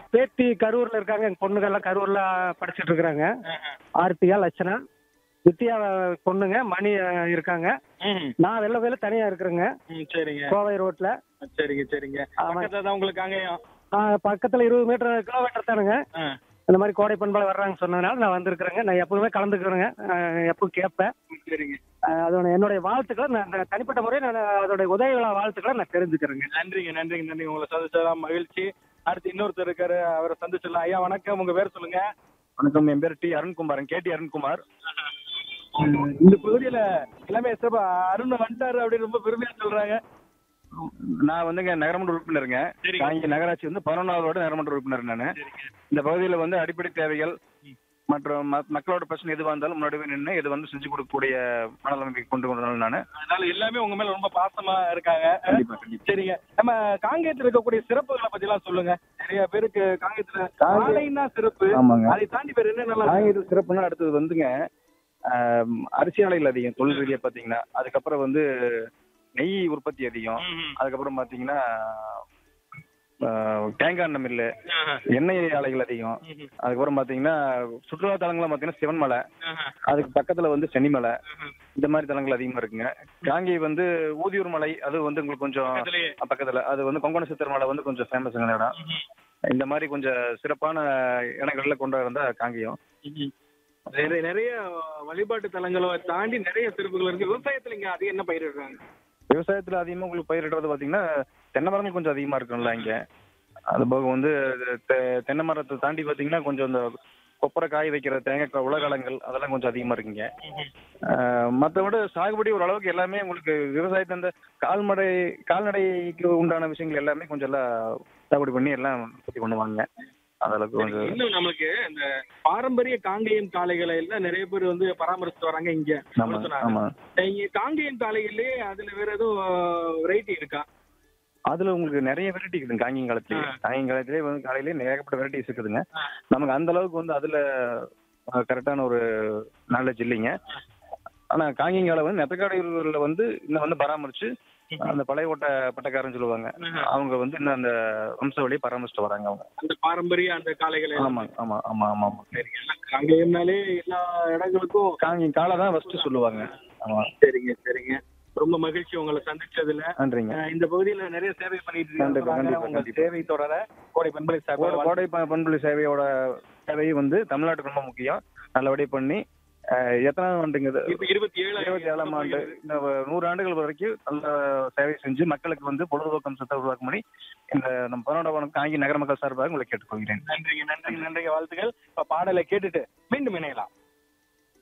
பேத்தி கரூர்ல இருக்காங்க எங்க பொண்ணுங்கெல்லாம் கரூர்ல படிச்சிட்டு இருக்கிறாங்க ஆர்த்தியா லட்சணா வித்யா பொண்ணுங்க மணி அஹ், இருக்காங்க ம் நான் வெள்ள வெள்ள தனியா இருக்கிறேங்க ம் சரிங்க கோவை ரோட்ல சரிங்க சரிங்க ஆமா. பக்கத்துல தான் உங்களுக்கு அங்கேயும் ஆஹ், பக்கத்துல இருபது மீட்டர் கிலோமீட்டர் தானுங்க ஆ. இந்த மாதிரி கோடை பண்பாடு வர்றாங்க சொன்னதுனால நான் வந்திருக்கிறேங்க நான் எப்பவுமே கலந்துக்கிறேங்க அஹ், எப்பவும் கேட்பேன் சரிங்க அஹ், அதோட என்னுடைய வாழ்த்துக்களை நான் நான் தனிப்பட்ட முறையில் நான் அதோடைய உதவிகள வாழ்த்துக்களை நான் தெரிஞ்சுக்கிறேங்க நன்றிங்க நன்றிங்க நன்றி உங்களை சந்திச்சதா மகிழ்ச்சி அடுத்து இன்னொருத்தர் இருக்காரு அவரை சந்திச்சிடலாம் ஐயா வணக்கம் உங்க பேர் சொல்லுங்க வணக்கம் என் பேர் டி அருண்குமார் கேடி அருண்குமார் இந்த பகுதியில எல்லாமே சிறப்பா அருண் வந்துட்டாரு அப்படின்னு ரொம்ப பெருமையா சொல்றாங்க நான் வந்துங்க நகரமன்ற உறுப்பினருங்க சரிங்க. காங்கி நகராட்சி வந்து பதினொன்றாவது வார்டு நகரமன்ற உறுப்பினர் நான் இந்த பகுதியில் வந்து அடிப்படை தேவைகள் மற்றும் ம- மக்களோட பிரச்சனை எதுவாக இருந்தாலும் முன்னாடி போய் நின்று இது வந்து செஞ்சு கொடுக்கக்கூடிய மனநிலைமைக்கு கொண்டு வந்தனால நான் அதனால எல்லாமே உங்க மேல ரொம்ப பாசமா இருக்காங்க கண்டிப்பா கண்டிப்பா சரிங்க நம்ம காங்கேயத்துல இருக்கக்கூடிய சிறப்புகளை பத்தி எல்லாம் சொல்லுங்க நிறைய பேருக்கு காங்கேயத்துல காங்கேயம். காலைன்னா சிறப்பு ஆமாங்க அதை தாண்டி வேற என்ன நல்லா காங்கேயத்தில் சிறப்புன்னா அடுத்தது வந்துங்க ஆம், அரிசி ஆலைகள் அதிகம் தொழில் ரீதியாக பார்த்தீங்கன்னா அதுக்கப்புறம் வந்து நெய் உற்பத்தி அதிகம் அதுக்கப்புறம் பார்த்தீங்கன்னா ஆ, தேங்காய் எண்ணெய் மில்லு எண்ணெய் ஆலைகள் அதிகம் அதுக்கப்புறம் பார்த்தீங்கன்னா சுற்றுலா தலங்கள்லாம் பார்த்தீங்கன்னா சிவன்மலை அதுக்கு பக்கத்தில் வந்து சென்னிமலை இந்த மாதிரி தலங்கள் அதிகமாக இருக்குங்க காங்கி வந்து ஊதியூர் மலை அது வந்து உங்களுக்கு கொஞ்சம் பக்கத்துலயே. பக்கத்தில் அது வந்து கொங்கண சித்தர் மலை வந்து கொஞ்சம் ஃபேமஸான இடம் இந்த மாதிரி கொஞ்சம் சிறப்பான இடங்கள்ல கொண்டு வந்தா காங்கேயம் நிறைய நிறைய வழிபாட்டு தலங்களை தாண்டி நிறைய சிறப்புகள் இருக்கு விவசாயத்துல இங்க அதிகம் என்ன பயிரிடுறாங்க விவசாயத்தில் அதிகமாக உங்களுக்கு பயிரிடுறது பார்த்தீங்கன்னா தென்னை மரங்கள் கொஞ்சம் அதிகமாக இருக்கும்ல இங்கே அது போக வந்து தெ- தென்னை மரத்தை தாண்டி பார்த்தீங்கன்னா கொஞ்சம் இந்த கொப்பரை காய வைக்கிற தேங்காய் உலகளங்கள் அதெல்லாம் கொஞ்சம் அதிகமாக இருக்குங்க மற்றபடி சாகுபடி ஓரளவுக்கு எல்லாமே உங்களுக்கு விவசாயத்தை அந்த கால்நடை கால்நடைக்கு உண்டான விஷயங்கள் எல்லாமே கொஞ்சம் எல்லாம் சாகுபடி பண்ணி எல்லாம் உற்பத்தி பண்ணுவாங்க அதளவுக்கு கொஞ்சம் இன்னும் நம்மளுக்கு இந்த பாரம்பரிய காங்கேயம் காளைகளை எல்லாம் நிறைய பேர் வந்து பராமரிச்சுட்டு வராங்க இங்க ஆமா சொன்னாங்க. ஆமா இங்க காங்கேயம் காளைகளே அதுல வேற எதுவும் வெரைட்டி இருக்கா அதுல உங்களுக்கு நிறைய வெரைட்டி இருக்குதுங்க காங்கிங் காலத்துலயே ஆ. காங்கிங் காலத்திலே வந்து காலையிலே ஏகப்பட்ட வெரைட்டிஸ் இருக்குதுங்க ஆ. நமக்கு அந்த அளவுக்கு வந்து அதுல கரெக்டான ஒரு நாலேஜ் இல்லைங்க ஆனா காங்கிங் காலை வந்து நெத்தக்காடையூர்ல வந்து இன்னும் வந்து பராமரிச்சு அந்த பழைய ஓட்ட பட்டக்காரன்னு சொல்லுவாங்க அவங்க வந்து இன்னும் அந்த வம்ச வழியை பராமரிச்சுட்டு வராங்க அவங்க அந்த பாரம்பரிய அந்த காளைகளை எல்லாம். ஆமா ஆமா ஆமா ஆமா ஆமா சரிங்க எல்லாம் காங்கேயம்னாலே எல்லா இடங்களுக்கும் காங்கிங் காலை தான் ஃபர்ஸ்ட் சொல்லுவாங்க ஆமா சரிங்க சரிங்க ரொம்ப மகிழ்ச்சி உங்களை சந்திச்சதுல நன்றிங்க அஹ் இந்த பகுதியில நிறைய சேவை பண்ணிட்டு கண்டிப்பா, இருக்காங்க கண்டிப்பா, உங்க கண்டிப்பா. சேவை தொடர கோடை பண்பலை கோடை சார்பாக கோடை ப- பண்புலி சேவையோட சேவையும் வந்து தமிழ்நாட்டுக்கு ரொம்ப முக்கியம் நல்லபடியா பண்ணி அஹ், எத்தனாவது ஆண்டுங்கிறது இப்ப இருபத்தி ஏழு இருபத்தி ஏழாம் ஆண்டு இந்த நூறு ஆண்டுகள் வரைக்கும் நல்ல சேவை செஞ்சு மக்களுக்கு வந்து பொழுதுபோக்கு அம்சத்தை உருவாக்கும் படி இந்த நம்ம பதினொன்றாம் காங்கி நகர மக்கள் சார்பாக உங்களை கேட்டுக்கொள்கிறேன் நன்றிங்க நன்றிங்க நன்றிங்க வாழ்த்துக்கள் இப்ப பாடலை கேட்டுட்டு மீண்டும் இணையலாம்